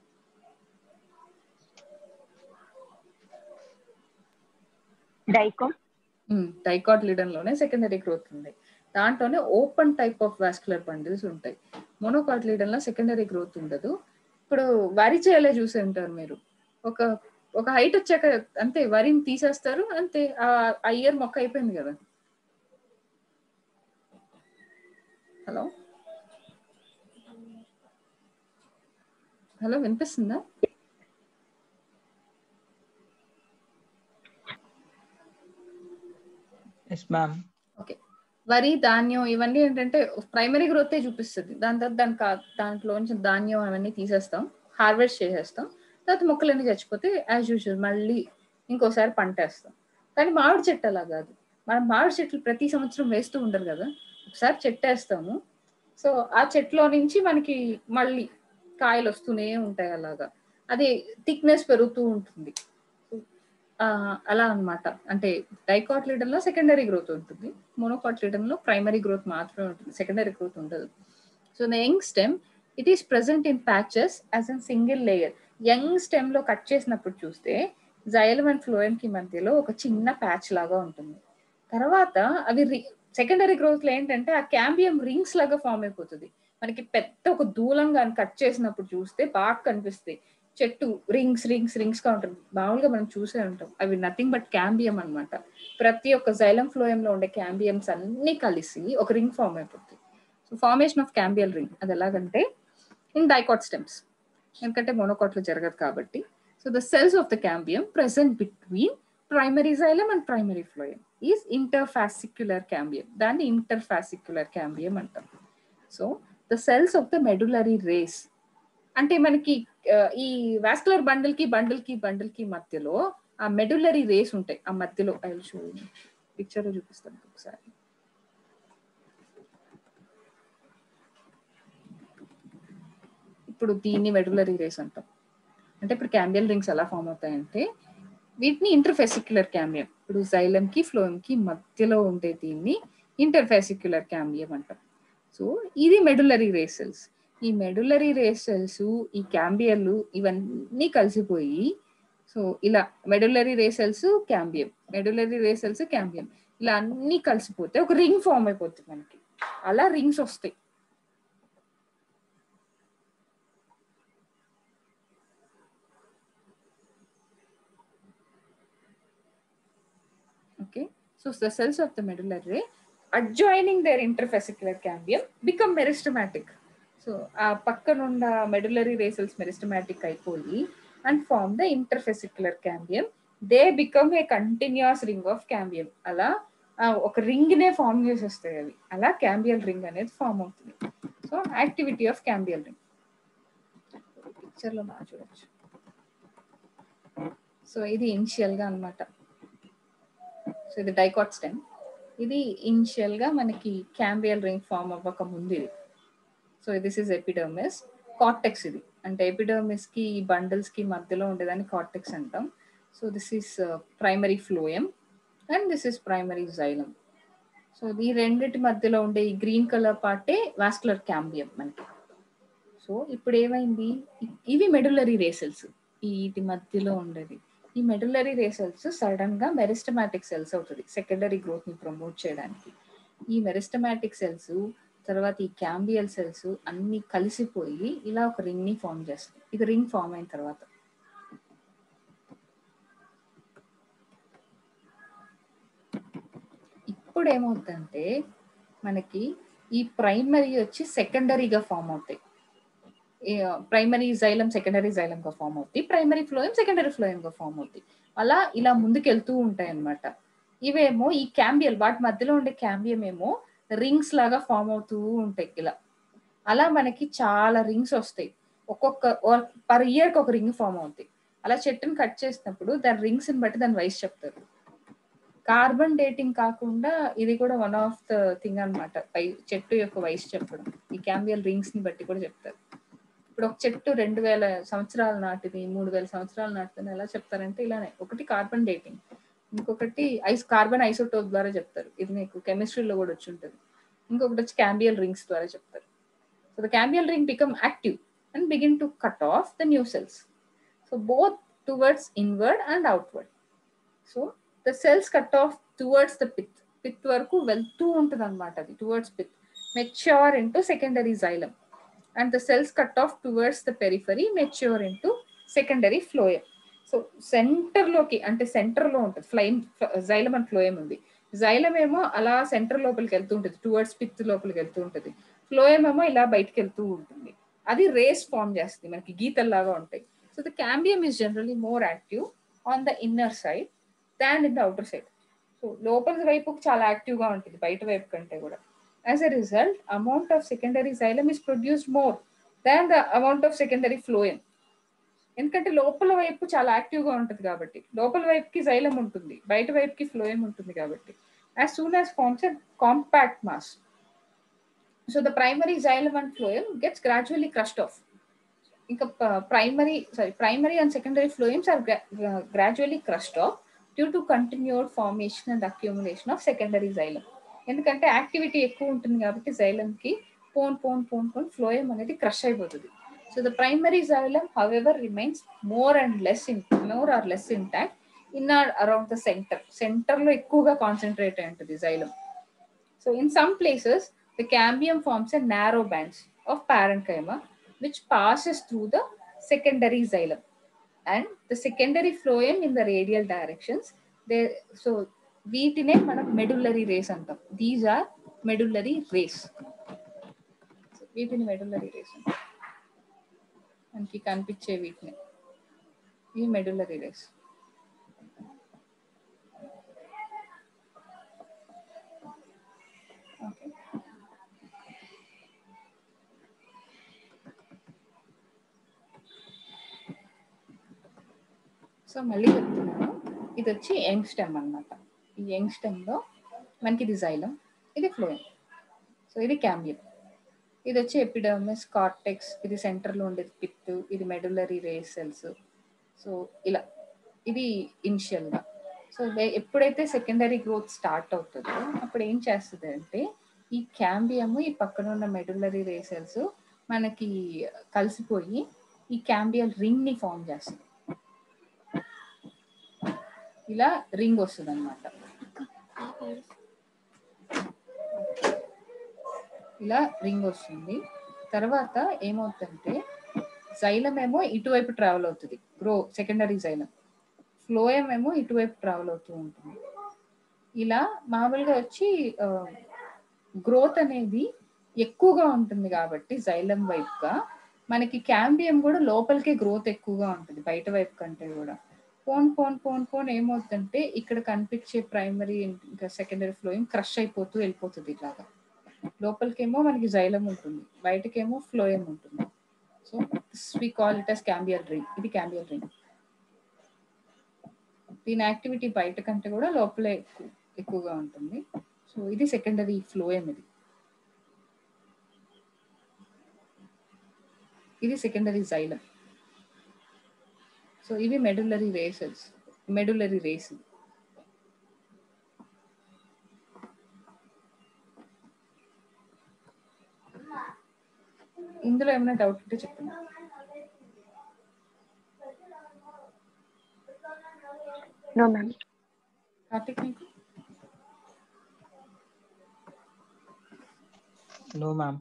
డైకో
డైకాట్ లిడన్ లోనే సెకండరీ గ్రోత్ ఉంది దాంట్లోనే open type of vascular bundles ఉంటాయి మోనోకాట్ లీడన్ లో సెకండరీ గ్రోత్ ఉండదు ఇప్పుడు వరి చేయాలే చూసే ఉంటారు మీరు ఒక ఒక హైట్ వచ్చాక అంతే వరిని తీసేస్తారు అంతే ఆ ఇయర్ మొక్క అయిపోయింది కదా హలో హలో వినిపిస్తుందా
ఎస్ మ్యామ్
ఓకే వరి ధాన్యం ఇవన్నీ ఏంటంటే ప్రైమరీ గ్రోతే చూపిస్తుంది దాని తర్వాత దాని కా- దాంట్లోంచి ధాన్యం అవన్నీ తీసేస్తాం హార్వెస్ట్ చేసేస్తాం తర్వాత మొక్కలన్నీ చచ్చిపోతే యాజ్ యూజువల్ మళ్ళీ ఇంకోసారి పంట వేస్తాం కానీ మామిడి చెట్టు అలా కాదు మనం మామిడి చెట్లు ప్రతి సంవత్సరం వేస్తూ ఉండరు కదా ఒకసారి చెట్టు వేస్తాము సో ఆ చెట్లో నుంచి మనకి మళ్ళీ కాయలు వస్తూనే ఉంటాయి అలాగా అది థిక్నెస్ పెరుగుతూ ఉంటుంది ఆ, అలా అన్నమాట అంటే డైకాట్ లీడర్ లో సెకండరీ గ్రోత్ ఉంటుంది మోనోకాట్ లీడర్ లో ప్రైమరీ గ్రోత్ మాత్రమే ఉంటుంది సెకండరీ గ్రోత్ ఉండదు so the young stem it is present in patches as an single layer young stem లో కట్ చేసినప్పుడు చూస్తే జైలం అండ్ ఫ్లోయం కి మధ్యలో ఒక చిన్న ప్యాచ్ లాగా ఉంటుంది తర్వాత అవి సెకండరీ గ్రోత్ లో ఏంటంటే ఆ క్యాంబియం రింగ్స్ లాగా ఫామ్ అయిపోతుంది మనకి పెద్ద ఒక దూలంగా కట్ చేసినప్పుడు చూస్తే బాగా కనిపిస్తాయి చెట్టు రింగ్స్ రింగ్స్ రింగ్స్ గా ఉంటుంది మామూలుగా మనం చూసే ఉంటాం అవి నథింగ్ బట్ క్యాంబియం అన్నమాట ప్రతి ఒక్క జైలం ఫ్లోయం లో ఉండే క్యాంబియమ్స్ అన్ని కలిసి ఒక రింగ్ ఫామ్ అయిపోతుంది so formation of cambial ring అది ఎలాగంటే ఇన్ డైకాట్ స్టెమ్స్ ఎందుకంటే మోనోకాట్ లో జరగదు కాబట్టి so the cells of the cambium present between primary xylem and primary phloem is interfascicular cambium దాన్ని ఇంటర్ఫాసిక్యులర్ క్యాంబియం అంటాం so the cells of the medullary rays అంటే మనకి ఆ, ఈ వాస్కులర్ బండిల్ కి బండిల్ కి బండిల్ కి మధ్యలో ఆ మెడులరీ రేస్ ఉంటాయి ఆ మధ్యలో ఐ షో పిక్చర్ చూపిస్తాను ఒకసారి ఇప్పుడు దీన్ని మెడులరీ రేస్ అంటాం అంటే ఇప్పుడు క్యాంబియల్ రింగ్స్ ఎలా ఫామ్ అవుతాయంటే వీటిని ఇంటర్ఫెసిక్యులర్ క్యాంబియం ఇప్పుడు జైలం కి ఫ్లోయం కి మధ్యలో ఉండే దీన్ని ఇంటర్ఫెసిక్యులర్ క్యాంబియం అంటాం సో ఇది మెడులరీ రేసెల్స్ ఈ మెడులరీ రేసెల్స్ ఈ క్యాంబియర్లు ఇవన్నీ కలిసిపోయి సో ఇలా medullary ray cells cambium medullary ray cells cambium ఇలా అన్ని కలిసిపోతే ఒక రింగ్ ఫామ్ అయిపోతుంది మనకి అలా రింగ్స్ వస్తాయి okay so the cells of the medullary ray adjoining their interfascicular cambium become meristematic so ఆ పక్కనున్న మెడులరీ రేసల్స్ మెరిస్టమాటిక్ అయిపోయి and form the interfascicular cambium they become a continuous ring of cambium అలా ఆ, ఒక ring నే form చేసేస్తాయి అవి అలా క్యాంబియల్ రింగ్ అనేది ఫామ్ అవుతుంది so activity of cambial ring picture లో బాగా చూడొచ్చు సో ఇది ఇనిషియల్ గా అన్నమాట సో ఇది డైకాట్ స్టెమ్ ఇది ఇనిషియల్ గా మనకి క్యాంబియల్ రింగ్ ఫామ్ అవ్వక ముందు ఇది so this is epidermis cortex ఇది అంటే ఎపిడర్మిస్ కి బండిల్స్ కి మధ్యలో ఉండేదాన్ని కార్టెక్స్ అంటాం so this is primary phloem and this is primary xylem so ఈ రెండిటి మధ్యలో ఉండే ఈ గ్రీన్ కలర్ పార్టే వాస్కులర్ క్యాంబియం మనకి సో ఇప్పుడు ఏమైంది ఇ- ఇవి మెడులరీ రేసెల్స్ వీటి మధ్యలో ఉండేది ఈ మెడులరీ రేసెల్స్ సడన్ గా మెరిస్టమాటిక్ సెల్స్ అవుతుంది సెకండరీ గ్రోత్ ని ప్రమోట్ చేయడానికి ఈ మెరిస్టమాటిక్ సెల్స్ తర్వాత ఈ క్యాంబియల్ సెల్స్ అన్ని కలిసిపోయి ఇలా ఒక రింగ్ ని ఫామ్ చేస్తాయి ఇది రింగ్ ఫామ్ అయిన తర్వాత ఇప్పుడు ఏమవుతుందంటే మనకి ఈ ప్రైమరీ వచ్చి సెకండరీగా ఫామ్ అవుతాయి ప్రైమరీ జైలం సెకండరీ జైలం గా ఫామ్ అవుతాయి ప్రైమరీ ఫ్లోయం సెకండరీ ఫ్లోయం గా ఫామ్ అవుతాయి అలా ఇలా ముందుకెళ్తూ ఉంటాయి అన్నమాట ఇవేమో ఈ క్యాంబియల్ వాటి మధ్యలో ఉండే క్యాంబియం ఏమో రింగ్స్ లాగా ఫామ్ అవుతూ ఉంటాయి ఇలా అలా మనకి చాలా రింగ్స్ వస్తాయి ఒక్కొక్క పర్ ఇయర్ కి ఒక రింగ్ ఫామ్ అవుతాయి అలా చెట్టుని కట్ చేసినప్పుడు దాని రింగ్స్ ని బట్టి దాని వయసు చెప్తారు కార్బన్ డేటింగ్ కాకుండా ఇది కూడా వన్ ఆఫ్ ద థింగ్ అనమాట చెట్టు యొక్క వయసు చెప్పడం ఈ క్యాంబియల్ రింగ్స్ ని బట్టి కూడా చెప్తారు ఇప్పుడు ఒక చెట్టు రెండు వేల సంవత్సరాల నాటిది మూడు వేల సంవత్సరాల నాటిది ఎలా చెప్తారంటే ఇలానే ఒకటి కార్బన్ డేటింగ్ ఇంకొకటి ఐస్ కార్బన్ ఐసోటోప్ ద్వారా చెప్తారు ఇది మీకు కెమిస్ట్రీలో కూడా వచ్చి ఉంటుంది ఇంకొకటి వచ్చి క్యాంబియల్ రింగ్స్ ద్వారా చెప్తారు so the cambial ring become active and begin to cut off the new cells so both towards inward and outward so the cells cut off towards the pith pith వరకు వెళ్తూ ఉంటుంది అనమాట అది towards pith mature into secondary xylem and the cells cut off towards the periphery mature into secondary phloem so centre లోకి అంటే centre లో ఉంటుంది ఫ్లైమ్ జైలం అండ్ ఫ్లోయం ఉంది జైలం ఏమో అలా సెంటర్ లోపలికి వెళ్తూ ఉంటుంది టువర్డ్స్ పిత్ లోపలికి వెళ్తూ ఉంటుంది ఫ్లోయం ఏమో ఇలా బయటకు వెళ్తూ ఉంటుంది అది రేస్ ఫామ్ చేస్తుంది మనకి గీతల్లాగా ఉంటాయి so the cambium is generally more active on the inner side than in the outer side so లోపల వైపు చాలా యాక్టివ్ గా ఉంటుంది బయట వైపు కంటే కూడా as a result amount of secondary xylem is produced more than the amount of secondary phloem ఎందుకంటే లోపల వైపు చాలా యాక్టివ్ గా ఉంటుంది కాబట్టి లోపల వైపుకి జైలం ఉంటుంది బయట వైపుకి ఫ్లోయం ఉంటుంది కాబట్టి as soon as forms a compact mass so the primary xylem and phloem gets gradually crushed off ఇంకా primary sorry primary and secondary phloems are gradually crushed off due to continued formation and accumulation of secondary xylem ఎందుకంటే activity ఎక్కువ ఉంటుంది కాబట్టి జైలంకి పోన్ పోన్ పోన్ పోన్ ఫ్లోయం అనేది క్రష్ అయిపోతుంది so the primary xylem however remains more and less in more or less intact in are around the centre centre లో ఎక్కువగా కాన్సన్ట్రేట్ అయి ఉంటుంది xylem so in some places the cambium forms a narrow bands of parenchyma which passes through the secondary xylem and the secondary phloem in the radial directions they so వీటినే మనం medullary rays అంటాం these are medullary rays వీటిని medullary rays అంటాం మనకి కనిపించే వీటిని ఇవి medullary race okay so మళ్ళీ చెప్తున్నాను ఇది వచ్చి యంగ్ స్టెమ్ అన్నమాట ఈ యంగ్ స్టెమ్ లో మనకి ఇది జైలం ఇది ఫ్లోయం సో ఇది క్యాంబియం ఇది వచ్చి ఎపిడర్మిస్ కార్టెక్స్ ఇది సెంటర్ లో ఉండేది పిత్ ఇది మెడులరీ రేస్ సెల్స్ సో ఇలా ఇది ఇనిషియల్ గా సో ఎప్పుడైతే సెకండరీ గ్రోత్ స్టార్ట్ అవుతుందో అప్పుడు ఏం చేస్తుంది అంటే ఈ క్యాంబియము ఈ పక్కన ఉన్న మెడులరీ రే సెల్స్ మనకి కలిసిపోయి ఈ క్యాంబియల్ రింగ్ ని ఫామ్ చేస్తుంది ఇలా రింగ్ వస్తుంది అనమాట ఇలా రింగ్ వస్తుంది తర్వాత ఏమవుతుందంటే జైలం ఏమో ఇటువైపు ట్రావెల్ అవుతుంది గ్రో సెకండరీ జైలం ఫ్లోయం ఏమో ఇటువైపు ట్రావెల్ అవుతూ ఉంటుంది ఇలా మామూలుగా వచ్చి గ్రోత్ అనేది ఎక్కువగా ఉంటుంది కాబట్టి జైలం వైపుగా మనకి క్యాంబియం కూడా లోపలికే గ్రోత్ ఎక్కువగా ఉంటుంది బయట వైపు కంటే కూడా పోన్ పోన్ పోన్ పోన్ ఏమవుతుందంటే ఇక్కడ కనిపించే ప్రైమరీ ఇంకా సెకండరీ ఫ్లోయింగ్ క్రష్ అయిపోతూ వెళ్ళిపోతుంది ఇలాగా లోపలికేమో మనకి జైలం ఉంటుంది బయటకేమో ఫ్లోయం ఉంటుంది so we call it as cambial ring ఇది క్యాంబియల్ రింగ్ దీని యాక్టివిటీ బయట కంటే కూడా లోపలే ఎక్కువ ఎక్కువగా ఉంటుంది సో ఇది సెకండరీ ఫ్లోయం ఇది ఇది సెకండరీ జైలం సో ఇవి మెడులరీ రేసెస్ మెడులరీ రేస్ ఇందులో ఏమైనా డౌట్ ఉంటే చెప్పండి
నో మ్యామ్
కార్తిక్ మీకు
No, ma'am.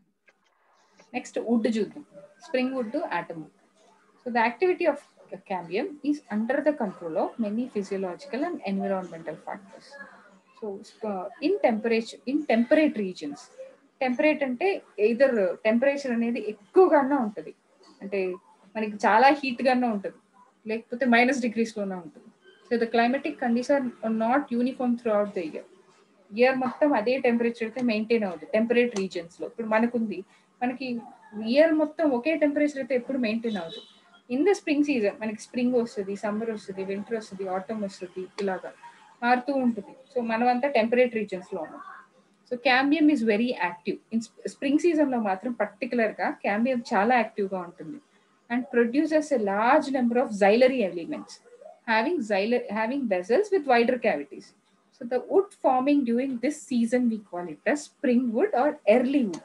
నెక్స్ట్ వుడ్ చూద్దాం spring wood autumn wood so the activity of cambium is under the control of many physiological and environmental factors so uh, in temperature in temperate regions temperate అంటే either temperature అనేది ఎక్కువగానే ఉంటుంది అంటే మనకి చాలా heat గానే ఉంటుంది లేకపోతే మైనస్ డిగ్రీస్ లోనే ఉంటుంది so the climatic condition not uniform throughout the year year మొత్తం అదే టెంపరేచర్ అయితే మెయింటైన్ అవుతుంది టెంపరేట్ రీజియన్స్ లో ఇప్పుడు మనకుంది మనకి ఇయర్ మొత్తం ఒకే టెంపరేచర్ అయితే ఎప్పుడు మెయింటైన్ అవుతుంది ఇన్ ద స్ప్రింగ్ సీజన్ మనకి స్ప్రింగ్ వస్తుంది సమ్మర్ వస్తుంది వింటర్ వస్తుంది ఆటమ్ వస్తుంది ఇలాగా మారుతూ ఉంటుంది సో మనమంతా టెంపరేట్ రీజియన్స్ లో ఉన్నాం so cambium is very active in spring season లో మాత్రం పర్టికులర్ గా క్యాంబియం చాలా యాక్టివ్ గా ఉంటుంది and produces a large number of xylary elements having xylar having vessels with wider cavities so the wood forming during this season we call it spring wood or early wood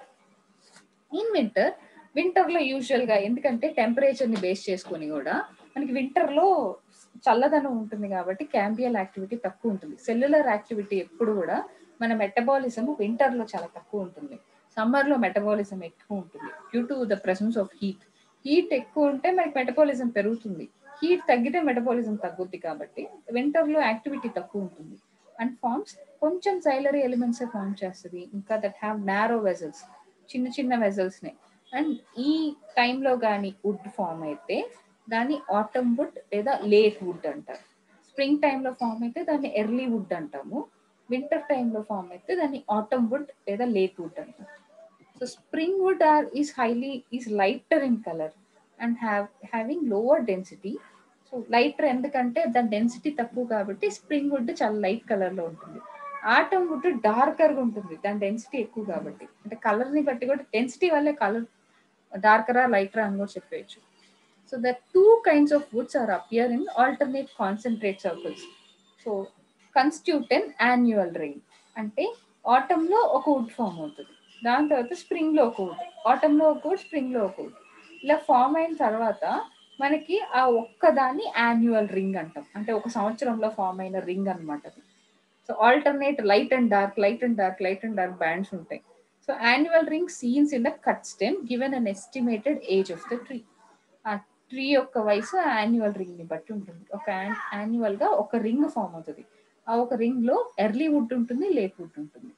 in winter winter లో usual గా ఎందుకంటే temperature ని base చేసుకొని కూడా మనకి winter లో చల్లదనం ఉంటుంది కాబట్టి క్యాంబియల్ యాక్టివిటీ తక్కువ ఉంటుంది సెల్యులర్ యాక్టివిటీ ఎప్పుడు కూడా మన మెటబాలిజం వింటర్ లో చాలా తక్కువ ఉంటుంది సమ్మర్ లో మెటబాలిజం ఎక్కువ ఉంటుంది due to the presence of heat heat ఎక్కువ ఉంటే మనకి మెటబాలిజం పెరుగుతుంది హీట్ తగ్గితే మెటబాలిజం తగ్గుద్ది కాబట్టి వింటర్ లో యాక్టివిటీ తక్కువ ఉంటుంది అండ్ ఫార్మ్స్ కొంచెం సైలరీ ఎలిమెంట్స్ ఫార్మ్ చేస్తుంది ఇంకా దట్ హ్యావ్ నారో వెజల్స్ చిన్న చిన్న వెజల్స్ ని అండ్ ఈ టైంలో కానీ వుడ్ ఫామ్ అయితే దాన్ని ఆటమ్ వుడ్ లేదా లేట్ వుడ్ అంటారు స్ప్రింగ్ టైంలో ఫామ్ అయితే దాన్ని ఎర్లీ వుడ్ అంటాము వింటర్ టైంలో ఫామ్ అయితే దాన్ని ఆటమ్ వుడ్ లేదా లేట్ వుడ్ అంటారు so spring wood are is highly is lighter in colour and have having lower density so lighter ఎందుకంటే దాని డెన్సిటీ తక్కువ కాబట్టి స్ప్రింగ్ వుడ్ చాలా లైట్ కలర్ లో ఉంటుంది ఆటమ్ వుడ్ డార్కర్ గా ఉంటుంది దాని డెన్సిటీ ఎక్కువ కాబట్టి అంటే కలర్ ని బట్టి కూడా డెన్సిటీ వల్లే కలర్ డార్కరా లైటరా అని కూడా చెప్పేయచ్చు so the two kinds of woods are appear in alternate concentrate circles so constitute an annual rain అంటే ఆటమ్ లో ఒక వుడ్ ఫామ్ అవుతుంది దాని తర్వాత స్ప్రింగ్ లో ఒక వుడ్ ఆటమ్ లో ఒక వుడ్ స్ప్రింగ్ లో ఒక వుడ్ ఇలా ఫామ్ అయిన తర్వాత మనకి ఆ ఒక్కదాన్ని యాన్యువల్ రింగ్ అంటాం అంటే ఒక సంవత్సరంలో ఫామ్ అయిన రింగ్ అనమాట అది so alternate light and dark light and dark light and dark bands ఉంటాయి so annual ring scenes in the cut stem given an estimated age of the tree ఆ tree యొక్క వయసు యాన్యువల్ రింగ్ ని బట్టి ఉంటుంది ఒక యాన్యువల్ గా ఒక రింగ్ ఫామ్ అవుతుంది ఆ ఒక రింగ్ లో ఎర్లీ వుడ్ ఉంటుంది లేట్ వుడ్ ఉంటుంది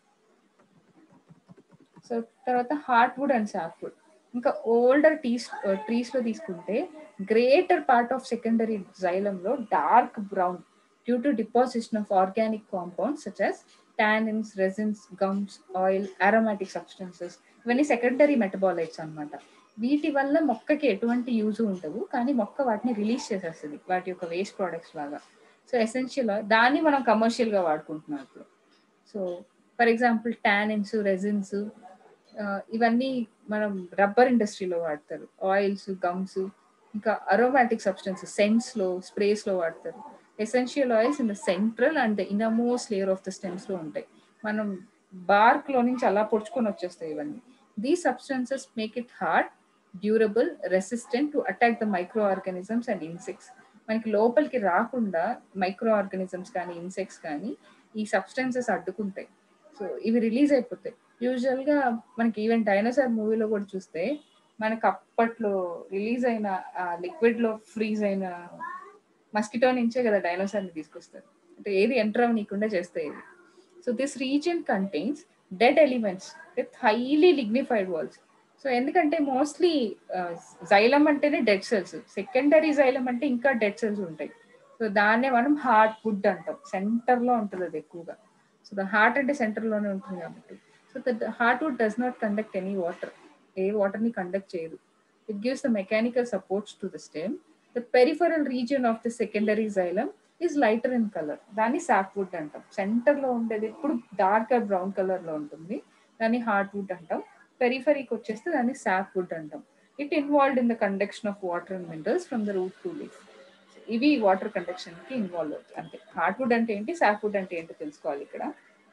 సో తర్వాత heart wood and soft wood ఇంకా ఓల్డర్ టీస్ ట్రీస్ లో తీసుకుంటే greater part of secondary xylem లో dark brown due to deposition of organic compounds such as tannins, resins, gums, oil aromatic substances ఇవన్నీ secondary metabolites అన్నమాట వీటి వల్ల మొక్కకి ఎటువంటి యూజ్ ఉండదు కానీ మొక్క వాటిని రిలీజ్ చేసేస్తుంది వాటి యొక్క వేస్ట్ ప్రోడక్ట్స్ లాగా సో ఎసెన్షియల్ దాన్ని మనం కమర్షియల్ గా వాడుకుంటున్నాం ఇప్పుడు so for example tannins resins ఇవన్నీ మనం రబ్బర్ ఇండస్ట్రీలో వాడతారు ఆయిల్స్ గమ్స్ ఇంకా అరోమాటిక్ సబ్స్టెన్సెస్ సెంట్స్ లో స్ప్రేస్ లో వాడతారు essential oils in the central and the innermost layer of the stems లో ఉంటాయి మనం బార్క్ లో నుంచి అలా పొడుచుకొని వచ్చేస్తాయి ఇవన్నీ the substances make it hard durable resistant to attack the microorganisms and insects మనకి లోపలికి రాకుండా మైక్రో ఆర్గానిజమ్స్ కానీ ఇన్సెక్ట్స్ కానీ ఈ సబ్స్టెన్సెస్ అడ్డుకుంటాయి సో ఇవి రిలీజ్ అయిపోతాయి యూజువల్ గా మనకి ఈవెన్ డైనోసార్ మూవీలో కూడా చూస్తే మనకి అప్పట్లో రిలీజ్ అయిన ఆ లిక్విడ్ లో ఫ్రీజ్ అయిన మస్కిటో నుంచే కదా డైనోసార్ ని తీసుకొస్తారు అంటే ఏది ఎంటర్ అవ్వనీయకుండా చేస్తాయి ఇది so this region contains dead elements with highly lignified walls so ఎందుకంటే మోస్ట్లీ జైలం అంటేనే డెడ్ సెల్స్ సెకండరీ జైలం అంటే ఇంకా డెడ్ సెల్స్ ఉంటాయి సో దాన్నే మనం హార్ట్ వుడ్ అంటాం సెంటర్ లో ఉంటుంది అది ఎక్కువగా సో ద హార్ట్ అంటే సెంటర్ లోనే ఉంటుంది కాబట్టి so the heart wood does not conduct any water ఏ వాటర్ ని కండక్ట్ చేయదు it gives the mechanical supports to the stem the peripheral region of the secondary xylem is lighter in colour దాన్ని sap wood అంటాం centre లో ఉండేది ఎప్పుడు darker brown colour లో ఉంటుంది దాన్ని హార్ట్ వుడ్ అంటాం పెరిఫరీకి వచ్చేస్తే దాన్ని సాప్ వుడ్ అంటాం it involved in the conduction of water and minerals from the root to leaf ఇవి వాటర్ కండక్షన్ కి ఇన్వాల్వ్ అవుతాయి అంతే హార్ట్ వుడ్ అంటే ఏంటి సాప్ వుడ్ అంటే ఏంటో తెలుసుకోవాలి ఇక్కడ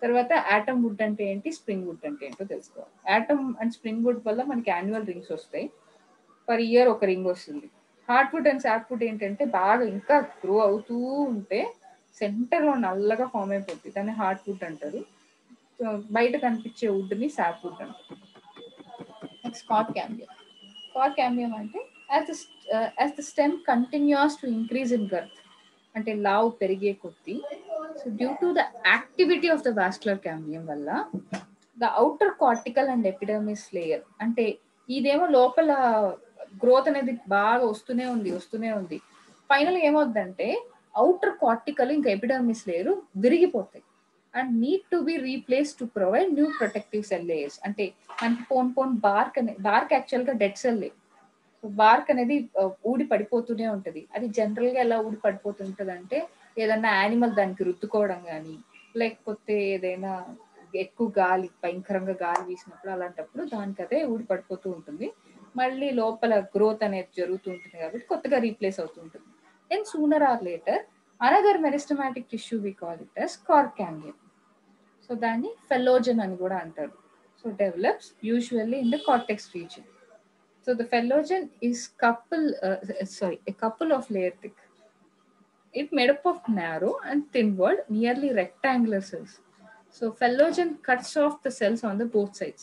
తర్వాత ఆటమ్ వుడ్ అంటే ఏంటి స్ప్రింగ్ వుడ్ అంటే ఏంటో తెలుసుకోవాలి ఆటమ్ అండ్ స్ప్రింగ్ వుడ్ వల్ల మనకి యాన్యువల్ రింగ్స్ వస్తాయి పర్ ఇయర్ ఒక రింగ్ వస్తుంది heart wood and sap wood ఏంటంటే బాగా ఇంకా గ్రో అవుతూ ఉంటే సెంటర్లో నల్లగా ఫామ్ అయిపోతుంది దాన్ని హార్ట్ వుడ్ అంటారు సో బయట కనిపించే వుడ్ని సాప్ వుడ్ అంటారు నెక్స్ట్ కాట్ క్యామియం కాట్ క్యామియం అంటే as as the stem continues to increase in girth అంటే లావ్ పెరిగే కొద్దీ so due to the activity of the vascular క్యామియం వల్ల the outer cortical and ఎపిడమిస్ layer అంటే ఇదేమో లోపల గ్రోత్ అనేది బాగా వస్తూనే ఉంది వస్తూనే ఉంది ఫైనల్ ఏమవుద్దంటే అవుటర్ కార్టికల్ ఇంకా ఎపిడమిస్ లేయర్ విరిగిపోతాయి and need to be replace to provide new protective cell layers అంటే మనకి పోన్ పోన్ బార్క్ అనే బార్క్ యాక్చువల్గా డెడ్ సెల్ బార్క్ అనేది ఆ, ఊడి పడిపోతూనే ఉంటది అది జనరల్ గా ఎలా ఊడి పడిపోతుంటది అంటే ఏదన్నా యానిమల్ దానికి రుద్దుకోవడం కానీ లేకపోతే ఏదైనా ఎక్కువ గాలి భయంకరంగా గాలి వీసినప్పుడు అలాంటప్పుడు దానికి అదే ఊడి పడిపోతూ ఉంటుంది మళ్ళీ లోపల గ్రోత్ అనేది జరుగుతూ ఉంటుంది కాబట్టి కొత్తగా రీప్లేస్ అవుతూ ఉంటుంది then sooner or later another meristematic tissue we call it as cork cambium so దాన్ని ఫెలోజన్ అని కూడా అంటారు so develops usually in the cortex region So the phellogen is couple, uh, sorry, a couple of layer thick. It made up of narrow and thin walled, nearly rectangular cells. So phellogen cuts off the cells on the both sides.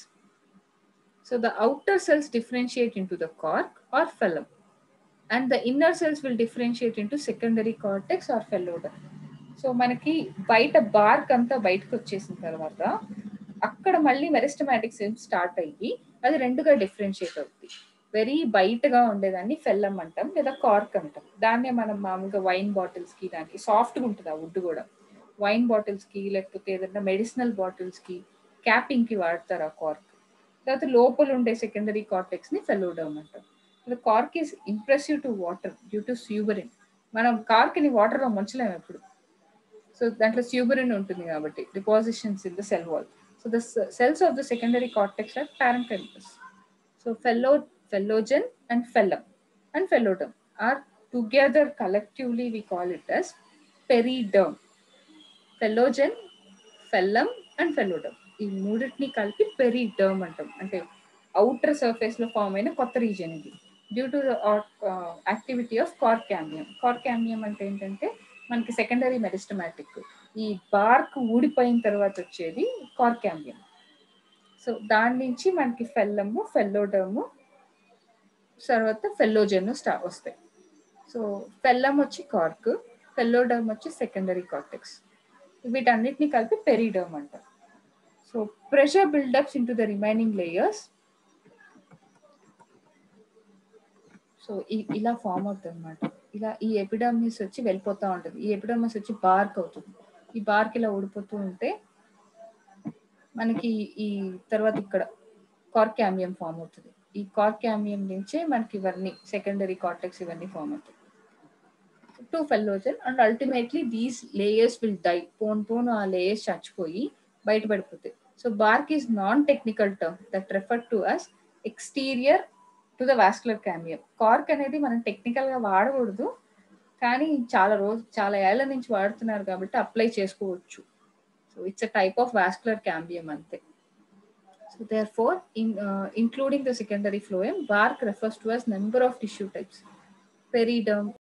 So the outer cells differentiate into the cork or phellum, and the inner cells will differentiate into secondary cortex or phellodon. So మనకి బయట BARC అంతా బయటకు వచ్చేసిన తర్వాత అక్కడ మళ్ళీ meristematic cells start అయ్యి అది రెండుగా డిఫరెన్షియేట్ అవుతుంది వెరీ బయటగా ఉండేదాన్ని ఫెల్లం అంటాం లేదా కార్క్ అంటాం దాన్నే మనం మామూలుగా వైన్ బాటిల్స్ కి దానికి సాఫ్ట్గా ఉంటుంది ఆ వుడ్ కూడా వైన్ బాటిల్స్ కి లేకపోతే ఏదైనా మెడిసినల్ బాటిల్స్ కి క్యాపింగ్ కి వాడతారు ఆ కార్క్ తర్వాత లోపల ఉండే సెకండరీ కార్టెక్స్ ని ఫెలోడమ్ అంటాం cork is impressive to water due to suberin మనం కార్క్ ని వాటర్ లో ముంచలేము ఎప్పుడు సో దాంట్లో స్యూబరిన్ ఉంటుంది కాబట్టి depositions in the cell wall so the cells of the secondary cortex are parenchymatous so ఫెల్లో phellogen and phellem and phelloderm are together collectively we call it as periderm phellogen phellem and phelloderm ఈ మూడింటిని కలిపి పెరిడర్మ్ అంటాం అంటే outer surface లో form అయిన కొత్త reason ఇది due to activity of cork cambium cork cambium అంటే ఏంటంటే మనకి సెకండరీ మెరిస్టమాటిక్ ఈ బార్క్ ఊడిపోయిన తర్వాత వచ్చేది కార్కామియం సో దాని నుంచి మనకి ఫెల్లము ఫెల్లోడము తర్వాత ఫెల్లోజన్ స్టా వస్తాయి సో ఫెల్లం వచ్చి కార్క్ ఫెల్లోడమ్ వచ్చి సెకండరీ కార్టెక్స్ వీటన్నిటిని కలిపి పెరిడమ్ అంటారు so pressure buildups into the remaining layers so ఇలా ఫామ్ అవుతుంది అనమాట ఇలా ఈ ఎపిడమిస్ వచ్చి వెళ్ళిపోతూ ఉంటుంది ఈ ఎపిడమిస్ వచ్చి బార్క్ అవుతుంది ఈ బార్క్ ఇలా ఊడిపోతూ ఉంటే మనకి ఈ తర్వాత ఇక్కడ కార్కామియం ఫామ్ అవుతుంది ఈ కార్కామియం నుంచే మనకి ఇవన్నీ సెకండరీ కార్టెక్స్ ఇవన్నీ ఫామ్ అవుతాయి to phellogen and ultimately these layers will die పోన్ పోన్ ఆ లేయర్స్ చచ్చిపోయి బయటపడిపోతాయి so bark is non technical term that refer to as exterior to the vascular cambium cork అనేది మనం టెక్నికల్ గా వాడకూడదు కానీ చాలా రోజు చాలా ఏళ్ల నుంచి వాడుతున్నారు కాబట్టి అప్లై చేసుకోవచ్చు so it's a type of vascular cambium అంతే so therefore in including the secondary phloem bark refers to as number of tissue types పెరిడమ్